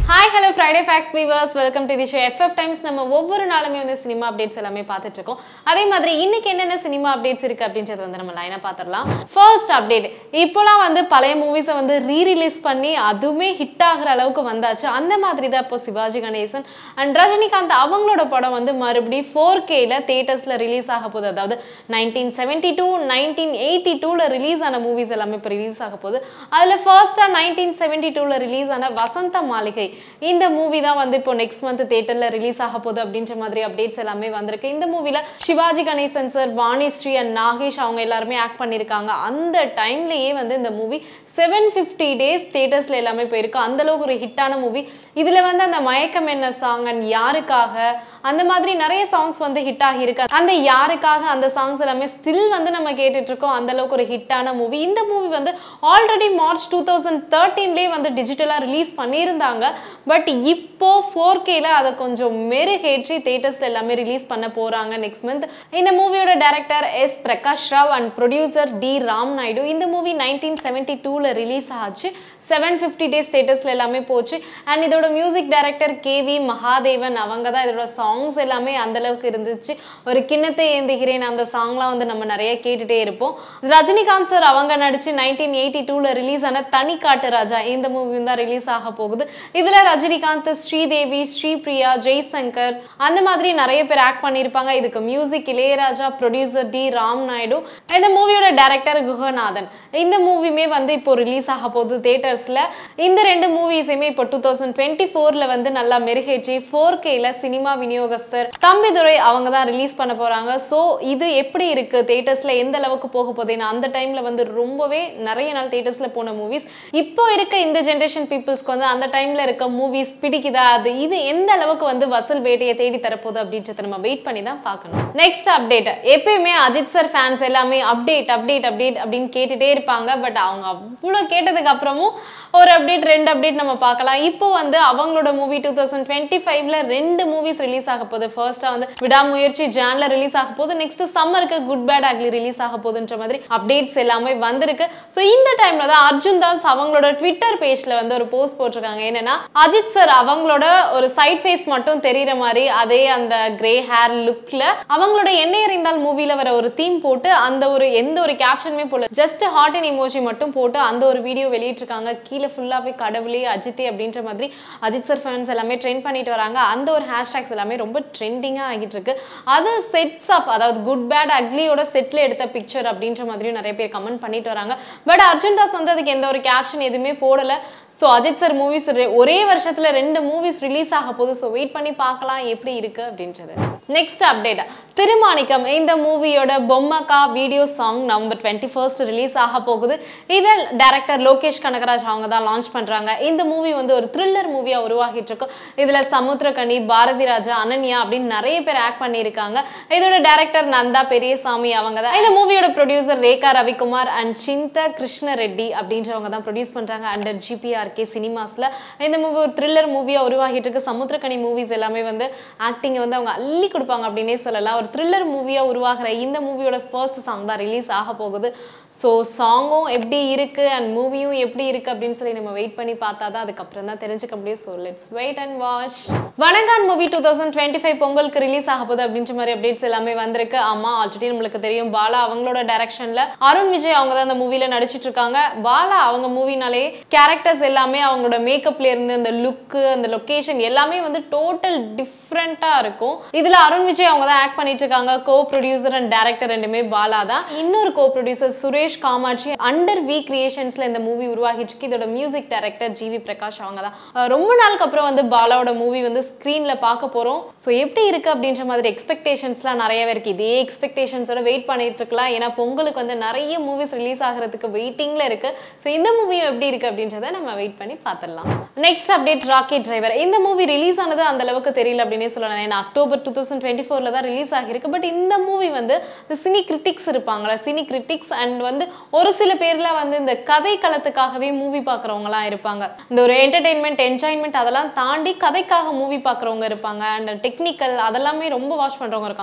hi hello Friday facts viewers welcome to the show FF times நம்ம ஒவ்வொரு நாளுமே வந்து சினிமா அப்டேட்ஸ் எல்லாமே பார்த்துட்டு இருக்கோம் அதே மாதிரி இன்னைக்கு என்னென்ன சினிமா அப்டேட்ஸ் இருக்கு அப்படின்றத வந்து நம்ம லைனாக பார்த்துடலாம் ஃபர்ஸ்ட் அப்டேட் இப்போலாம் வந்து பழைய மூவிஸை வந்து ரீ ரிலீஸ் பண்ணி அதுவுமே ஹிட் ஆகிற அளவுக்கு வந்தாச்சு அந்த மாதிரி தான் இப்போ சிவாஜி கணேசன் அண்ட் ரஜினிகாந்த் அவங்களோட படம் வந்து மறுபடியும் ஃபோர் கேல தேட்டர்ஸில் ரிலீஸ் ஆக போகுது அதாவது nineteen seventy two nineteen eighty டூவில் ரிலீஸ் ஆன மூவிஸ் எல்லாமே இப்போ ரிலீஸ் ஆக போகுது அதில் ஃபர்ஸ்ட்டாக நைன்டீன் செவன்டி டூவில் ரிலீஸ் ஆன வசந்த மாளிகை இந்த மூவி தான் வந்து இப்போ நெக்ஸ்ட் மந்த் தேட்டரில் ரிலீஸ் ஆக போகுது அப்படின்ற மாதிரி அப்டேட்ஸ் எல்லாமே வந்திருக்கு இந்த மூவியில் சிவாஜி கணேசன் சார் வாணிஸ்ரீ அண்ட் நாகேஷ் அவங்க எல்லாருமே ஆக்ட் பண்ணியிருக்காங்க அந்த டைம்லயே வந்து இந்த மூவி செவன் ஃபிஃப்டி டேஸ் தேட்டர்ஸில் எல்லாமே போயிருக்கு அந்த அளவுக்கு ஒரு ஹிட்டான மூவி இதில் வந்து அந்த மயக்கம் என்ன சாங் அண்ட் யாருக்காக அந்த மாதிரி நிறைய சாங்ஸ் வந்து ஹிட் ஆகியிருக்கு அந்த யாருக்காக அந்த சாங்ஸ் எல்லாமே ஸ்டில் வந்து நம்ம கேட்டுட்டு இருக்கோம் அந்த அளவுக்கு ஒரு ஹிட்டான மூவி இந்த மூவி வந்து ஆல்ரெடி மார்ச் டூ தௌசண்ட் தேர்ட்டீன்லேயே வந்து டிஜிட்டலாக ரிலீஸ் பண்ணியிருந்தாங்க பட் இப்போ ஃபோர் கேல அதை கொஞ்சம் மெருகேற்றி தேட்டர்ஸ்ல எல்லாமே ரிலீஸ் பண்ண போறாங்க நெக்ஸ்ட் மந்த் இந்த மூவியோட director S Prakash Rao and producer T Ram Naidu இந்த மூவி நைன்டீன் செவன்டி டூவில் ரிலீஸ் ஆச்சு செவன் ஃபிஃப்டி டேஸ் தேட்டர்ஸ்ல எல்லாமே போச்சு அண்ட் இதோட music director K V Mahadevan அவங்க தான் இதோட சாங்ஸ் எல்லாமே அந்த அளவுக்கு இருந்துச்சு ஒரு கிண்ணத்தை ஏந்துகிறேன் அந்த சாங்லாம் வந்து நம்ம நிறைய கேட்டுட்டே இருப்போம் ரஜினிகாந்த் சார் அவங்க நடிச்சு நைன்டீன் எயிட்டி டூவில் ரிலீஸ் ஆன தனிக்காட்டு ராஜா இந்த மூவியும் தான் ரிலீஸ் ஆக போகுது இதுல ரஜினிகாந்த் ஸ்ரீதேவி ஸ்ரீபிரியா ஜெய்சங்கர் அந்த மாதிரி நிறைய பேர் ஆக்ட் பண்ணியிருப்பாங்க இதுக்கு music Ilaiyaraaja producer T Ram Naidu இந்த மூவியோட டைரக்டர் குஹநாதன் இந்த மூவியுமே வந்து இப்போ ரிலீஸ் ஆக போகுது தேட்டர்ஸ்ல இந்த ரெண்டு மூவிஸையுமே இப்போ டூ தௌசண்ட் டுவெண்ட்டி ஃபோர்ல வந்து நல்லா மெருகேற்றி ஃபோர் கேல சினிமா விநியோகஸ்தர் தம்பிதுரை அவங்க தான் ரிலீஸ் பண்ண போறாங்க ஸோ இது எப்படி இருக்கு தேட்டர்ஸ்ல எந்த அளவுக்கு போக போகுது ஏன்னா அந்த டைம்ல வந்து ரொம்பவே நிறைய நாள் தேட்டர்ஸ்ல போன மூவிஸ் இப்போ இருக்க இந்த ஜென்ரேஷன் பீப்புள்ஸ்க்கு வந்து அந்த டைம்ல இருக்க மூவிஸ் பிடிக்குதா அது இது எந்த அளவுக்கு வந்து வசூல் வேட்டையை தேடி தரப்போகுது அப்படின்றத நம்ம வெயிட் பண்ணி தான் பார்க்கணும் நெக்ஸ்ட் அப்டேட் எப்பயுமே அஜித் சார் ஃபேன்ஸ் எல்லாமே அப்டேட் அப்டேட் அப்டேட் அப்படின்னு கேட்டுட்டே இருப்பாங்க பட் அவங்க அவ்வளோ கேட்டதுக்கு அப்புறமும் ஒரு அப்டேட் ரெண்டு அப்டேட் நம்ம பார்க்கலாம் இப்போ வந்து அவங்களோட மூவி டூ தௌசண்ட் டுவெண்ட்டி ஃபைவ்ல ரெண்டு மூவிஸ் ரிலீஸ் ஆக போகுது ஃபர்ஸ்டா வந்து விடாமுயற்சி ஜான்ல ரிலீஸ் ஆக போகுது நெக்ஸ்ட் சம்மருக்கு குட் பேட் ஆக்லி ரிலீஸ் ஆக போகுதுன்ற மாதிரி அப்டேட்ஸ் எல்லாமே வந்திருக்கு ஸோ இந்த டைம்ல தான் அர்ஜுன் தாஸ் அவங்களோட ட்விட்டர் பேஜ்ல வந்து ஒரு போஸ்ட் போட்டிருக்காங்க என்னன்னா அஜித் சார் அவங்களோட ஒரு சைட் ஃபேஸ் மட்டும் தெரியுற மாதிரி அதே அந்த கிரே ஹேர் லுக்ல அவங்களோட எண்ணெய் அறிந்தால் மூவில வர ஒரு தீம் போட்டு அந்த ஒரு எந்த ஒரு கேப்ஷனுமே போல ஜஸ்ட் ஹார்ட் அண்ட் இமோஜி மட்டும் போட்டு அந்த ஒரு வீடியோ வெளியிட்டிருக்காங்க கீழே ஃபுல்லாகவே கடவுளே அஜித்தே அப்படின்ற மாதிரி அஜித் சார் ஃபேன்ஸ் எல்லாமே ட்ரெண்ட் பண்ணிட்டு வராங்க அந்த ஒரு ஹேஷ்டேக்ஸ் எல்லாமே ரொம்ப ட்ரெண்டிங்காக ஆகிட்டு இருக்கு அது செட்ஸ் ஆஃப் அதாவது குட் பேட் அக்லியோட செட்டில் எடுத்த பிக்சர் அப்படின்ற மாதிரியும் நிறைய பேர் கமெண்ட் பண்ணிட்டு வராங்க பட் அர்ஜுன் தாஸ் வந்து அதுக்கு எந்த ஒரு கேப்ஷன் எதுவுமே போடலை ஸோ அஜித் சார் மூவிஸ் ஒரே வருஷத்தில் ரெண்டு மூவிஸ் ரிலீஸ் ஆக போகுது ஸோ வெயிட் பண்ணி பார்க்கலாம் எப்படி இருக்கு அப்படின்றது நெக்ஸ்ட் அப்டேட் திருமாணிக்கம் இந்த மூவியோட Bommakka video song November twenty first release ஆக போகுது இதில் டைரக்டர் லோகேஷ் கனகராஜ் அவங்க தான் லான்ச் பண்றாங்க இந்த மூவி வந்து ஒரு த்ரில்லர் மூவியா உருவாகிட்டு இருக்கு இதுல சமுத்திரகனி பாரதி ராஜா அனன்யா அப்படின்னு நிறைய பேர் ஆக்ட் பண்ணியிருக்காங்க இதோட டைரக்டர் நந்தா பெரியசாமி அவங்க தான் இந்த மூவியோட ப்ரொடியூசர் ரேகா ரவிக்குமார் அண்ட் சிந்த கிருஷ்ண ரெட்டி அப்படின்றவங்க தான் ப்ரொடியூஸ் பண்றாங்க அண்டர் ஜிபிஆர்கே சினிமாஸ்ல இந்த மூவி ஒரு த்ரில்லர் மூவியா உருவாகிட்டு இருக்கு சமுத்திரகனி மூவிஸ் எல்லாமே வந்து ஆக்டிங் வந்து அவங்க அள்ளி கொடுப்பாங்க அப்படின்னே சொல்லலாம் ஒரு த்ரில்லர் மூவியா உருவாகிற இந்த மூவியோட ஃபர்ஸ்ட் சாங் தான் ரிலீஸ் ஆக போகுது ஸோ சாங்கும் எப்படி இருக்கு அண்ட் மூவியும் எப்படி இருக்கு அப்படின்னு சொல்லி நம்ம வெயிட் பண்ணி பார்த்தா தான் அதுக்கப்புறம் தான் தெரிஞ்சுக்க முடியும் so let's wait and watch Vanangaan movie two thousand twenty five பொங்கலுக்கு ரிலீஸ் ஆக போகுது அப்படின்ற மாதிரி அப்டேட்ஸ் எல்லாமே வந்திருக்கு ஆமா ஆல்ரெடி நம்மளுக்கு தெரியும் பாலா அவங்களோட டைரக்ஷன்ல அருண் விஜய் அவங்க தான் அந்த மூவில நடிச்சிட்டு இருக்காங்க பாலா அவங்க மூவினாலே கேரக்டர்ஸ் எல்லாமே அவங்களோட மேக்கப்ல இருந்து அந்த லுக்கு அந்த லொகேஷன் எல்லாமே வந்து டோட்டல் டிஃப்ரெண்டா இருக்கும் இதுல அருண் விஜய் அவங்க தான் ஆக்ட் பண்ணிட்டு இருக்காங்க கோ ப்ரொடியூசர் அண்ட் டேரக்டர் ரெண்டுமே பாலா தான் இன்னொரு co producer Suresh Kamatchi under V கிரியேஷன்ஸ்ல இந்த மூவி உருவாகிட்டு இருக்கு இதோட மியூசிக் டைரக்டர் ஜிவி பிரகாஷ் அவங்க தான் அஹ் ரொம்ப நாளுக்கு அப்புறம் வந்து பாலாவோட மூவி வந்து ஸ்க்ரீன்ல பார்க்க போறோம் ஸோ எப்படி இருக்கு அப்படின்ற மாதிரி எக்ஸ்பெக்டேஷன்ஸ்லாம் நிறையவே இருக்கு இதே எக்ஸ்பெக்டேஷன்ஸோட வெயிட் பண்ணிட்டு இருக்கலாம் ஏன்னா பொங்கலுக்கு வந்து நிறைய மூவிஸ் ரிலீஸ் ஆகிறதுக்கு வெயிட்டிங்ல இருக்கு ஸோ இந்த மூவியும் எப்படி இருக்கு அப்படின்றத நம்ம வெயிட் பண்ணி பார்த்துடலாம் நெக்ஸ்ட் அப்டேட் ராக்கெட் டிரைவர் இந்த மூவி ரிலீஸ் ஆனது அந்த அளவுக்கு தெரியல அப்படின்னே சொல்லலாம் ஏன்னா அக்டோபர் டூ தௌசண்ட் டுவெண்ட்டி ஃபோர்ல தான் ரிலீஸ் ஆகிருக்கு பட் இந்த மூவி வந்து இந்த சினி கிரிட்டிக்ஸ் இருப்பாங்களா சினி கிரிட்டிக்ஸ் அண்ட் வந்து ஒரு சில பேர்ல வந்து இந்த கதை களத்துக்காகவே மூவி பார்க்குறவங்களாம் இருப்பாங்க இந்த ஒரு என்டர்டெயின்மெண்ட் என்ஜாய்மெண்ட் அதெல்லாம் தாண்டி கதைக்காக மூவி பார்க்குறவங்க இருப்பாங்க அண்ட் டெக்னிக்கல் அதெல்லாமே ரொம்ப வாட்ச் பண்ணுறவங்க இருக்காங்க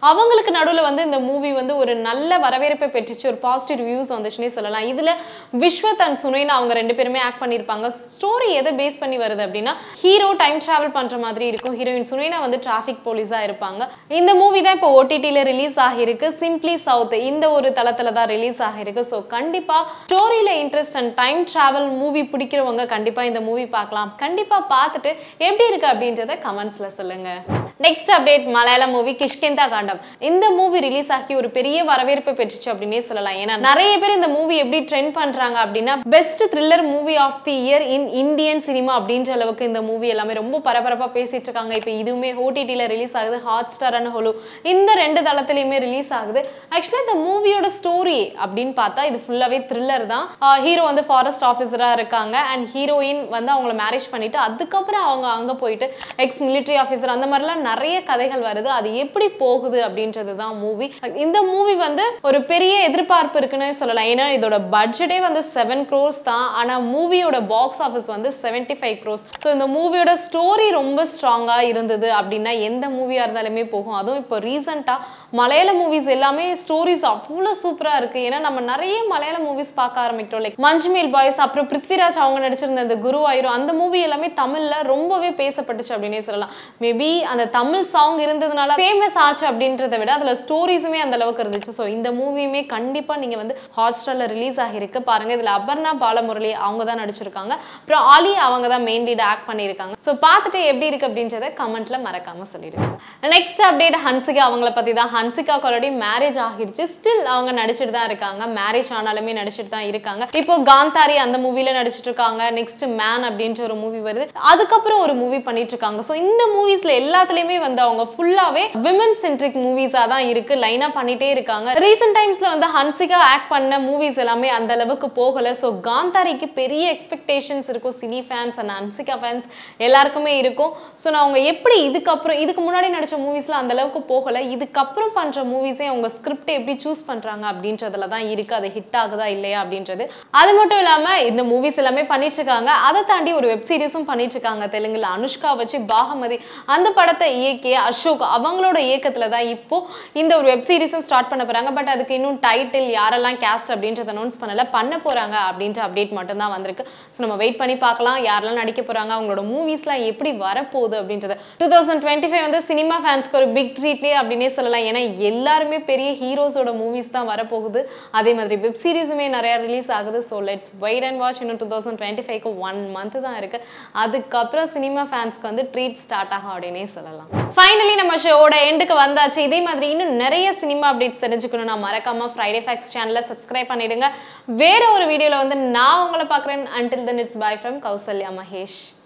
அவங்களுக்கு நடுவில் வந்து இந்த மூவி வந்து ஒரு நல்ல வரவேற்பை பெற்றுச்சு ஒரு பாசிட்டிவ் ரிவ்யூஸ் வந்துச்சுன்னே சொல்லலாம் இதில் விஸ்வத் அண்ட் சுனைனா அவங்க ரெண்டு பேருமே ஆக்ட் பண்ணியிருப்பாங்க ஸ்டோரி எதை பேஸ் பண்ணி வருது அப்படின்னா ஹீரோ டைம் டிராவல் பண்ணுற மாதிரி இருக்கும் ஹீரோயின் சுனைனா வந்து டிராஃபிக் போலீஸாக இருப்பாங்க இந்த மூவி தான் இப்போ ஓடிடியில் ரிலீஸ் ஆகியிருக்கு சிம்ப்ளி சவுத் இந்த ஒரு தளத்தில் தான் ரிலீஸ் ஆகியிருக்கு ஸோ கண்டிப்பாக ஸ்டோரியில் interest and time travel movie பிடிக்கிறவங்க கண்டிப்பாக இந்த மூவி பார்க்கலாம் கண்டிப்பாக பார்த்துட்டு எப்படி இருக்கு அப்படின்றத கமெண்ட்ஸில் சொல்லுங்கள் next update Malayala movie Kishkindha Kaandam movie movie release ஆகி ஒரு பெரிய வரவேற்பை பெற்றுச்சு அப்படின்னே சொல்லலாம் ஏன்னா நிறைய பேர் இந்த மூவி எப்படி ட்ரெண்ட் பண்றாங்க அப்படின்னா best thriller movie of the year in Indian cinema அப்படின்ற அளவுக்கு இந்த மூவி எல்லாமே ரொம்ப பரபரப்பா பேசிட்டு இருக்காங்க இப்போ இதுவுமே ஓடிடியில் ரிலீஸ் ஆகுது ஹாட் ஸ்டார் அண்ட் ஹோலு இந்த ரெண்டு தளத்துலையுமே ரிலீஸ் ஆகுது ஆக்சுவலாக இந்த மூவியோட ஸ்டோரி அப்படின்னு பார்த்தா இது ஃபுல்லாகவே த்ரில்லர் தான் ஹீரோ வந்து ஃபாரஸ்ட் ஆஃபீஸராக இருக்காங்க அண்ட் ஹீரோயின் வந்து அவங்கள மேரேஜ் பண்ணிட்டு அதுக்கப்புறம் அவங்க அங்கே போயிட்டு எக்ஸ் மிலிட்ரி ஆஃபீஸர் அந்த மாதிரிலாம் நிறைய கதைகள் வருது அது எப்படி போகுது அப்படின்றது தான் மூவி இந்த மூவி வந்து ஒரு பெரிய எதிர்பார்ப்பு இருக்குன்னு சொல்லலாம் ஏன்னா இதோட பட்ஜெட்டே வந்து செவன் க்ரோஸ் தான் ஆனால் மூவியோட பாக்ஸ் ஆஃபீஸ் வந்து செவன்டி ஃபைவ் க்ரோஸ் ஸோ இந்த மூவியோட ஸ்டோரி ரொம்ப ஸ்ட்ராங்காக இருந்தது அப்படின்னா எந்த மூவியாக இருந்தாலுமே போகும் அதுவும் இப்போ ரீசெண்டாக மலையாள மூவிஸ் எல்லாமே ஸ்டோரிஸ் அவ்வளோ சூப்பராக இருக்குது ஏன்னா நம்ம நிறைய மலையாள மூவிஸ் பார்க்க ஆரம்பிக்கிறோம் லைக் மஞ்சுமேல் பாய்ஸ் அப்புறம் பிருத்விராஜ் அவங்க நடிச்சிருந்த இந்த குருவாயூர் அந்த மூவி எல்லாமே தமிழில் ரொம்பவே பேசப்பட்டுச்சு அப்படின்னே சொல்லலாம் மேபி அந்த தமிழ் சாங் இருந்ததுனால ஃபேமஸ் ஆச்சு அப்படின்றத விட அதில் ஸ்டோரிஸுமே அந்த அளவுக்கு இருந்துச்சு ஸோ இந்த மூவியுமே கண்டிப்பாக நீங்கள் வந்து ஹாட்ஸ்டாரில் ரிலீஸ் ஆகியிருக்கு பாருங்கள் இதில் அபர்ணா பாலமுரளி அவங்க தான் நடிச்சிருக்காங்க அப்புறம் அலி அவங்க தான் மெயின் லீட் ஆக்ட் பண்ணியிருக்காங்க ஸோ பார்த்துட்டு எப்படி இருக்கு அப்படின்றத கமெண்ட்ல மறக்காம சொல்லிடுங்க நெக்ஸ்ட் அப்டேட் ஹன்சிகா அவங்கள பற்றி தான் ஹன்சிகாக்கு ஆல்ரெடி மேரேஜ் ஆகிடுச்சு ஸ்டில் அவங்க நடிச்சிட்டு தான் இருக்காங்க மேரேஜ் ஆனாலுமே நடிச்சிட்டு தான் இருக்காங்க இப்போ காந்தாரி அந்த மூவில நடிச்சிட்டு இருக்காங்க நெக்ஸ்ட் மேன் அப்படின்ற ஒரு மூவி வருது அதுக்கப்புறம் ஒரு மூவி பண்ணிட்டு இருக்காங்க ஸோ இந்த மூவிஸ்ல எல்லாத்துலயுமே வந்து அவங்க ஃபுல்லாவே விமன் சென்ட்ரிக் மூவிஸா தான் இருக்கு லைனா பண்ணிட்டே இருக்காங்க ரீசெண்ட் டைம்ஸ்ல வந்து ஹன்சிகா ஆக்ட் பண்ண மூவிஸ் எல்லாமே அந்த அளவுக்கு போகல ஸோ காந்தாரிக்கு பெரிய எக்ஸ்பெக்டேஷன்ஸ் இருக்கும் cine fans and Hansika fans எல்லாருக்குமே இருக்கும் ஸோ நான் அவங்க எப்படி இதுக்கப்புறம் இதுக்கு முன்னாடி நடிச்ச மூவிஸ்ல அந்த அளவுக்கு போகல இதுக்கப்புறம் பண்ற மூவிஸே அவங்க ஸ்கிரிப்ட் எப்படி சூஸ் பண்றாங்க அப்படின்றதுல தான் இருக்கு அது ஹிட் ஆகுதா இல்லையா அப்படின்றது அது மட்டும் இல்லாம இந்த மூவிஸ் எல்லாமே பண்ணிட்டு இருக்காங்க அதை தாண்டி ஒரு வெப் சீரிஸும் பண்ணிட்டு இருக்காங்க தெலுங்குல அனுஷ்கா வச்சு பாகமதி அந்த படத்தை இயக்கிய அசோக் அவங்களோட இயக்கத்துல தான் இப்போ இந்த ஒரு வெப் சீரிஸும் ஸ்டார்ட் பண்ண போறாங்க பட் அதுக்கு இன்னும் டைட்டில் யாரெல்லாம் கேஸ்ட் அப்படின்றத அனௌன்ஸ் பண்ணல பண்ண போறாங்க அப்படின்ற அப்டேட் மட்டும் தான் வந்திருக்கு ஸோ நம்ம வெயிட் பண்ணி பார்க்கலாம் யாரெல்லாம் நடிக்க போறாங்க அவங்களோட மூவிஸ்லாம் எப்படி வரப்போகுது அப்படின்றது டூ தௌசண்ட் டுவெண்ட்டி ஃபைவ் வந்து சினிமா ஃபேன்ஸ்க்கு ஒரு பிக் ட்ரீட்லேயே அப்படின்னே சொல்லலாம் ஏன்னா எல்லாருமே பெரிய ஹீரோஸோட மூவிஸ் தான் வரப்போகுது அதே மாதிரி வெப் சீரிஸுமே நிறைய ரிலீஸ் ஆகுது so let's wait and watch இன்னும் டூ தௌசண்ட் டுவெண்ட்டி ஃபைவ்க்கு ஒன் மந்த் தான் இருக்கு அதுக்கப்புறம் சினிமா ஃபேன்ஸ்க்கு வந்து ட்ரீட் ஸ்டார்ட் ஆகும் அப்படின்னே சொல்லலாம் ஃபைனலி நம்ம ஷோட எண்டுக்கு வந்தாச்சு இதே மாதிரி இன்னும் நிறைய சினிமா அப்டேட்ஸ் தெரிஞ்சுக்கணும்னா மறக்காம ஃப்ரைடே ஃபேக்ஸ் சேனலை சப்ஸ்கிரைப் பண்ணிடுங்க வேற ஒரு வீடியோவில் வந்து நான் உங்களை பார்க்குறேன் until then it's bye from Kousalya Mahesh